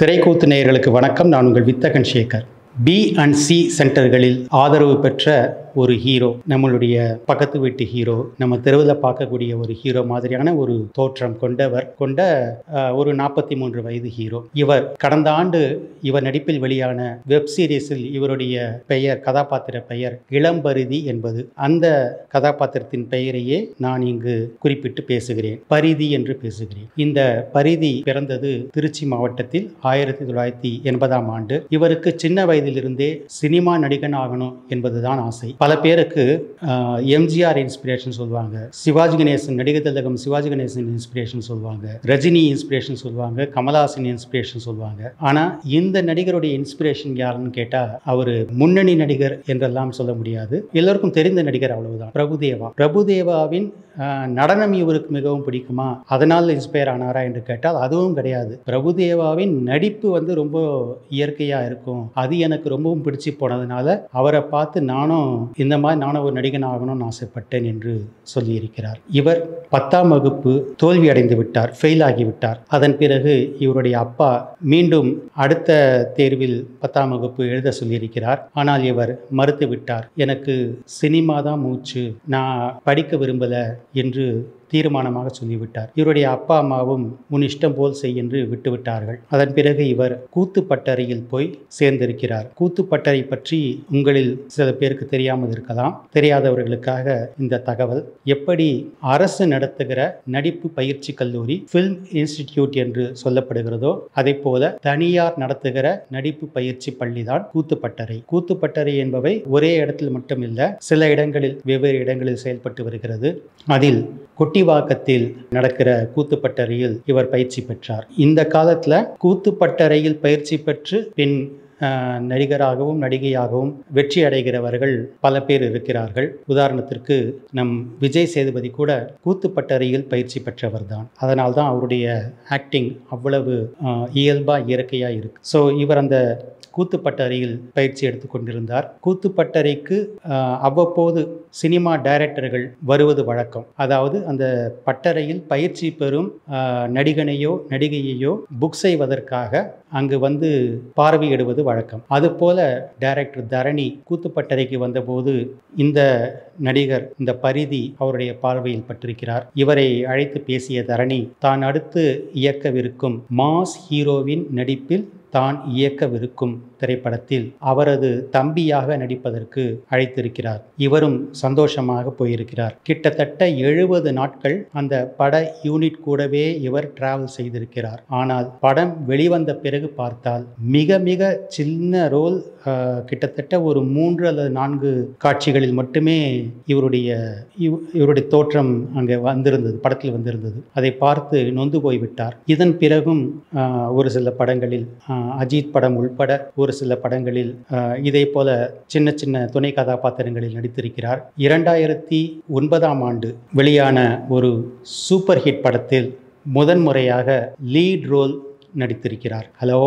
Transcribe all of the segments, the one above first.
திரைக்கூத்து நேயர்களுக்கு வணக்கம் நான் உங்கள் வித்தகன் சேகர் பி அண்ட் சி சென்டர்களில் ஆதரவு பெற்ற ஒரு ஹீரோ நம்மளுடைய பக்கத்து வீட்டு ஹீரோ நம்ம தெருவில் பார்க்கக்கூடிய ஒரு ஹீரோ மாதிரியான ஒரு தோற்றம் கொண்டவர் கொண்ட அஹ், ஒரு நாற்பத்தி மூன்று வயது ஹீரோ இவர் கடந்த ஆண்டு இவர் நடிப்பில் வெளியான வெப் சீரிஸில் இவருடைய பெயர் கதாபாத்திர பெயர் இளம்பரிதி என்பது அந்த கதாபாத்திரத்தின் பெயரையே நான் இங்கு குறிப்பிட்டு பேசுகிறேன் பரிதி என்று பேசுகிறேன் இந்த பரிதி பிறந்தது திருச்சி மாவட்டத்தில் ஆயிரத்தி தொள்ளாயிரத்தி எண்பதாம் ஆண்டு இவருக்கு சின்ன வயதிலிருந்தே சினிமா நடிகன் ஆகணும் என்பதுதான் ஆசை பல பேருக்கு எம்ஜிஆர் இன்ஸ்பிரேஷன் சொல்லுவாங்க சிவாஜி கணேசன் நடிகர் திலகம் சிவாஜி கணேசன் இன்ஸ்பிரேஷன் சொல்லுவாங்க ரஜினி இன்ஸ்பிரேஷன் சொல்லுவாங்க கமலஹாசன் இன்ஸ்பிரேஷன் சொல்லுவாங்க ஆனா இந்த நடிகருடைய இன்ஸ்பிரேஷன் யாருன்னு கேட்டா அவர் முன்னணி நடிகர் என்றெல்லாம் சொல்ல முடியாது எல்லோருக்கும் தெரிந்த நடிகர் அவ்வளவுதான் பிரபுதேவா பிரபுதேவாவின் ஆஹ், நடனம் இவருக்கு மிகவும் பிடிக்குமா அதனால் இன்ஸ்பயர் ஆனாரா என்று கேட்டால் அதுவும் கிடையாது பிரபுதேவாவின் நடிப்பு வந்து ரொம்ப இயற்கையா இருக்கும் அது எனக்கு ரொம்பவும் பிடிச்சு போனதுனால அவரை பார்த்து நானும் இந்த மாதிரி நானும் ஒரு நடிகன் ஆகணும்னு ஆசைப்பட்டேன் என்று சொல்லியிருக்கிறார் இவர் பத்தாம் வகுப்பு தோல்வி அடைந்து விட்டார் ஃபெயில் ஆகிவிட்டார் அதன் பிறகு இவருடைய அப்பா மீண்டும் அடுத்த தேர்வில் பத்தாம் வகுப்பு எழுத சொல்லியிருக்கிறார் ஆனால் இவர் மறுத்து விட்டார் எனக்கு சினிமா தான் மூச்சு நான் படிக்க விரும்பல என்று தீர்மானமாக சொல்லிவிட்டார் இவருடைய அப்பா அம்மாவும் உன் இஷ்டம் போல் செய் என்று விட்டுவிட்டார்கள் அதன் பிறகு இவர் கூத்துப்பட்டறையில் போய் சேர்ந்திருக்கிறார் கூத்துப்பட்டறை பற்றி உங்களில் சில பேருக்கு தெரியாமல் இருக்கலாம் தெரியாதவர்களுக்காக இந்த தகவல் எப்படி அரசு நடத்துகிற நடிப்பு பயிற்சி கல்லூரி ஃபில்ம் இன்ஸ்டிடியூட் என்று சொல்லப்படுகிறதோ அதே போல தனியார் நடத்துகிற நடிப்பு பயிற்சி பள்ளிதான் கூத்துப்பட்டறை கூத்துப்பட்டறை என்பவை ஒரே இடத்தில் மட்டுமில்ல சில இடங்களில் வெவ்வேறு இடங்களில் செயல்பட்டு வருகிறது அதில் கொட்டிவாக்கத்தில் நடக்கிற கூத்துப்பட்டறையில் இவர் பயிற்சி பெற்றார் இந்த காலத்துல கூத்துப்பட்டறையில் பயிற்சி பெற்று பின் ஆஹ், நடிகராகவும் நடிகையாகவும் வெற்றி அடைகிறவர்கள் பல பேர் இருக்கிறார்கள் உதாரணத்திற்கு நம் விஜய் சேதுபதி கூட கூத்துப்பட்டறையில் பயிற்சி பெற்றவர் தான் அதனால் தான் அவருடைய ஆக்டிங் அவ்வளவு ஆஹ், இயல்பா இயற்கையாக இருக்கு ஸோ இவர் அந்த கூத்துப்பட்டறையில் பயிற்சி எடுத்துக்கொண்டிருந்தார் கூத்துப்பட்டறைக்கு ஆஹ், அவ்வப்போது சினிமா டைரக்டர்கள் வருவது வழக்கம் அதாவது அந்த பட்டறையில் பயிற்சி பெறும் ஆஹ், நடிகனையோ நடிகையையோ புக் செய்வதற்காக அங்கு வந்து பார்வையிடுவது வழக்கம் அதுபோல டைரக்டர் தரணி கூத்துப்பட்டறைக்கு வந்தபோது இந்த நடிகர் இந்த பரிதி அவருடைய பார்வையில் பட்டிருக்கிறார் இவரை அழைத்து பேசிய தரணி தான் அடுத்து இயக்கவிருக்கும் மாஸ் ஹீரோவின் நடிப்பில் தான் இயக்கவிருக்கும் திரைப்படத்தில் அவரது தம்பியாக நடிப்பதற்கு அழைத்திருக்கிறார் இவரும் சந்தோஷமாக போயிருக்கிறார் கிட்டத்தட்ட எழுபது நாட்கள் அந்த பட யூனிட் கூடவே இவர் டிராவல் செய்திருக்கிறார் ஆனால் படம் வெளிவந்த பிறகு பார்த்தால் மிக மிக சின்ன ரோல் ஆஹ், கிட்டத்தட்ட ஒரு மூன்று அல்லது நான்கு காட்சிகளில் மட்டுமே இவருடைய இவ- இவருடைய தோற்றம் அங்கே வந்திருந்தது படத்தில் வந்திருந்தது அதை பார்த்து நொந்து போய்விட்டார் இதன் பிறகும் ஆஹ், ஒரு சில படங்களில் ஆஹ், அஜித் படம் உள்பட ஒரு சில படங்களில் ஆஹ், இதே போல சின்ன சின்ன துணை கதாபாத்திரங்களில் நடித்திருக்கிறார் இரண்டாயிரத்தி ஒன்பதாம் ஆண்டு வெளியான ஒரு சூப்பர் ஹிட் படத்தில் முதன்முறையாக லீட் ரோல் நடித்திருக்கிறார் ஹலோ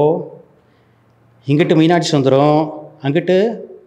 இங்கிட்டு மீனாட்சி சுந்தரம் அங்கிட்டு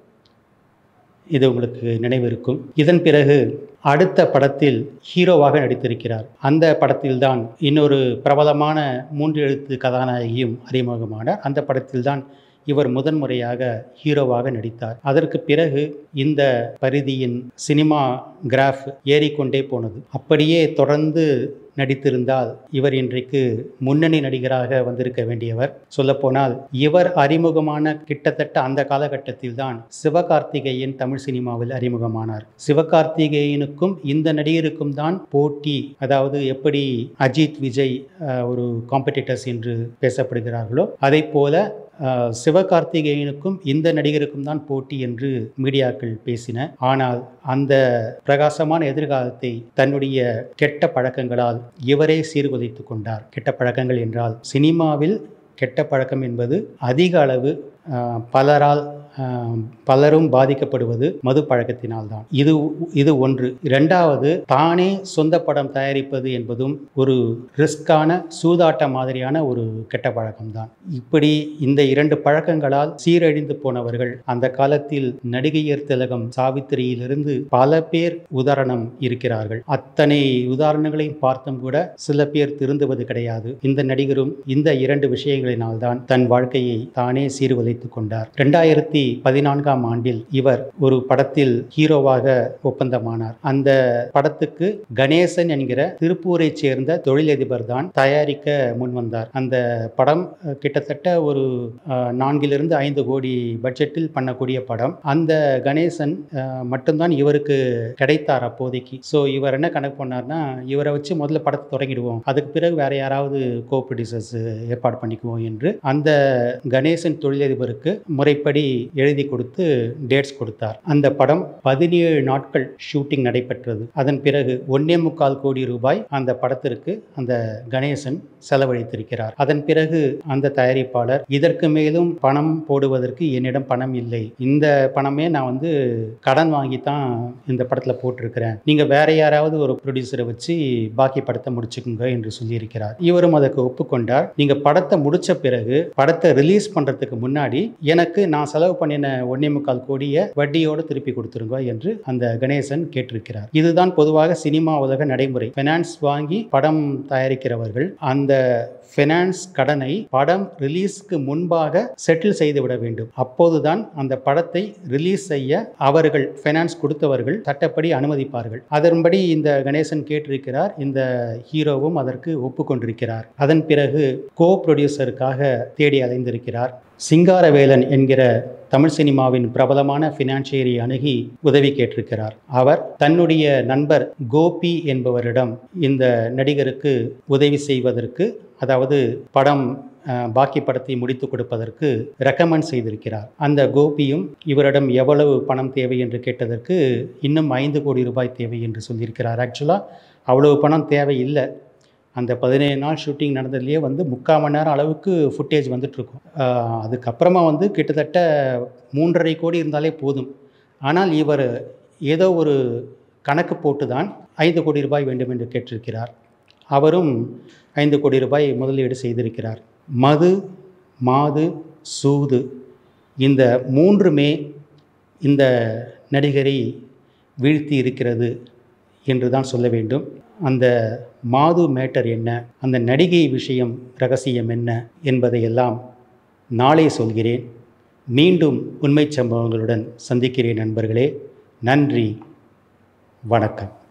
இது உங்களுக்கு நினைவிருக்கும் இதன் பிறகு அடுத்த படத்தில் ஹீரோவாக நடித்திருக்கிறார் அந்த படத்தில்தான் இன்னொரு பிரபலமான மூன்று எழுத்து கதாநாயகியும் அறிமுகமானார் அந்த படத்தில்தான் இவர் முதன்முறையாக ஹீரோவாக நடித்தார் அதற்கு பிறகு இந்த பரிதியின் சினிமா கிராஃப் ஏறிக்கொண்டே போனது அப்படியே தொடர்ந்து நடித்திருந்தால் இவர் இன்றைக்கு முன்னணி நடிகராக வந்திருக்க வேண்டியவர் சொல்லப்போனால் இவர் அறிமுகமான கிட்டத்தட்ட அந்த காலகட்டத்தில் தான் சிவகார்த்திகேயன் தமிழ் சினிமாவில் அறிமுகமானார் சிவகார்த்திகேயனுக்கும் இந்த நடிகருக்கும் தான் போட்டி அதாவது எப்படி அஜித் விஜய் அஹ், ஒரு காம்படிட்டர்ஸ் என்று பேசப்படுகிறார்களோ அதே போல அஹ், சிவகார்த்திகேயனுக்கும் இந்த நடிகருக்கும் தான் போட்டி என்று மீடியாக்கள் பேசின ஆனால் அந்த பிரகாசமான எதிர்காலத்தை தன்னுடைய கெட்ட பழக்கங்களால் இவரே சீர்குலைத்து கொண்டார் கெட்ட பழக்கங்கள் என்றால் சினிமாவில் கெட்ட பழக்கம் என்பது அதிக அளவு அஹ், பலரால் ஆஹ், பலரும் பாதிக்கப்படுவது மது பழக்கத்தினால்தான் இது இது ஒன்று இரண்டாவது தானே சொந்த படம் தயாரிப்பது என்பதும் ஒரு ரிஸ்கான சூதாட்ட மாதிரியான ஒரு கெட்ட பழக்கம்தான் இப்படி இந்த இரண்டு பழக்கங்களால் சீரழிந்து போனவர்கள் அந்த காலத்தில் நடிகையர் திலகம் சாவித்திரியிலிருந்து பல பேர் உதாரணம் இருக்கிறார்கள் அத்தனை உதாரணங்களையும் பார்த்தும் கூட சில பேர் திருந்துவது கிடையாது இந்த நடிகரும் இந்த இரண்டு விஷயங்களினால்தான் தன் வாழ்க்கையை தானே சீர்குலைத்துக் கொண்டார் இரண்டாயிரத்தி பதினான்காம் ஆண்டில் இவர் ஒரு படத்தில் ஹீரோவாக ஒப்பந்தமானார் அந்த படத்துக்கு கணேசன் என்கிற திருப்பூரைச் சேர்ந்த தொழிலதிபர் தான் தயாரிக்க முன்வந்தார் அந்த படம் அஹ், கிட்டத்தட்ட ஒரு அஹ், நான்கிலிருந்து ஐந்து கோடி பட்ஜெட்டில் பண்ணக்கூடிய படம் அந்த கணேசன் அஹ், மட்டும்தான் இவருக்கு கிடைத்தார் அப்போதைக்கு ஸோ இவர் என்ன கணக்கு பண்ணார்னா இவரை வச்சு முதல்ல படத்தை தொடங்கிடுவோம் அதுக்கு பிறகு வேற யாராவது கோ ப்ரொடியூசர்ஸ் ஏற்பாடு பண்ணிக்குவோம் என்று அந்த கணேசன் தொழிலதிபருக்கு முறைப்படி எழுதி கொடுத்து டேட்ஸ் கொடுத்தார் அந்த படம் பதினேழு நாட்கள் ஷூட்டிங் நடைபெற்றது அதன் பிறகு ஒன்னே முக்கால் கோடி ரூபாய் அந்த படத்திற்கு அந்த கணேசன் செலவழித்திருக்கிறார் அதன் பிறகு அந்த தயாரிப்பாளர் இதற்கு மேலும் பணம் போடுவதற்கு என்னிடம் பணம் இல்லை இந்த பணமே நான் வந்து கடன் வாங்கி தான் இந்த படத்தில் போட்டிருக்கிறேன் நீங்கள் வேற யாராவது ஒரு ப்ரொடியூசரை வச்சு பாக்கி படத்தை முடிச்சுக்குங்க என்று சொல்லியிருக்கிறார் இவரும் அதற்கு ஒப்புக்கொண்டார் நீங்கள் படத்தை முடிச்ச பிறகு படத்தை ரிலீஸ் பண்ணுறதுக்கு முன்னாடி எனக்கு நான் செலவு பண்ணின ஒன்னே முக்கால் கோடியை வட்டியோடு திருப்பி கொடுத்துருங்க என்று அந்த கணேசன் கேட்டிருக்கிறார் இதுதான் பொதுவாக சினிமா உலக நடைமுறை ஃபைனான்ஸ் வாங்கி படம் தயாரிக்கிறவர்கள் அந்த ஃபைனான்ஸ் கடனை படம் ரிலீஸ்க்கு முன்பாக செட்டில் செய்து விட வேண்டும் அப்போதுதான் அந்த படத்தை ரிலீஸ் செய்ய அவர்கள் ஃபைனான்ஸ் கொடுத்தவர்கள் சட்டப்படி அனுமதிப்பார்கள் அதன்படி இந்த கணேசன் கேட்டிருக்கிறார் இந்த ஹீரோவும் அதற்கு ஒப்புக்கொண்டிருக்கிறார் அதன் பிறகு கோ ப்ரொடியூசருக்காக தேடி அலைந்திருக்கிறார் சிங்காரவேலன் என்கிற தமிழ் சினிமாவின் பிரபலமான ஃபினான்சியரை அணுகி உதவி கேட்டிருக்கிறார் அவர் தன்னுடைய நண்பர் கோபி என்பவரிடம் இந்த நடிகருக்கு உதவி செய்வதற்கு அதாவது படம் அஹ், பாக்கி படத்தை முடித்து கொடுப்பதற்கு ரெக்கமெண்ட் செய்திருக்கிறார் அந்த கோபியும் இவரிடம் எவ்வளவு பணம் தேவை என்று கேட்டதற்கு இன்னும் ஐந்து கோடி ரூபாய் தேவை என்று சொல்லியிருக்கிறார் ஆக்சுவலாக அவ்வளவு பணம் தேவையில்லை அந்த பதினேழு நாள் ஷூட்டிங் நடந்ததுலேயே வந்து முக்கால் மணி நேரம் அளவுக்கு ஃபுட்டேஜ் வந்துட்டுருக்கும் அதுக்கப்புறமா வந்து கிட்டத்தட்ட மூன்றரை கோடி இருந்தாலே போதும் ஆனால் இவர் ஏதோ ஒரு கணக்கு போட்டு தான் ஐந்து கோடி ரூபாய் வேண்டும் என்று கேட்டிருக்கிறார் அவரும் ஐந்து கோடி ரூபாய் முதலீடு செய்திருக்கிறார் மது மாது சூது இந்த மூன்றுமே இந்த நடிகரை வீழ்த்தி இருக்கிறது என்று தான் சொல்ல வேண்டும் அந்த மாது மேட்டர் என்ன அந்த நடிகை விஷயம் ரகசியம் என்ன என்பதையெல்லாம் நாளை சொல்கிறேன் மீண்டும் உண்மைச் சம்பவங்களுடன் சந்திக்கிறேன் நண்பர்களே நன்றி வணக்கம்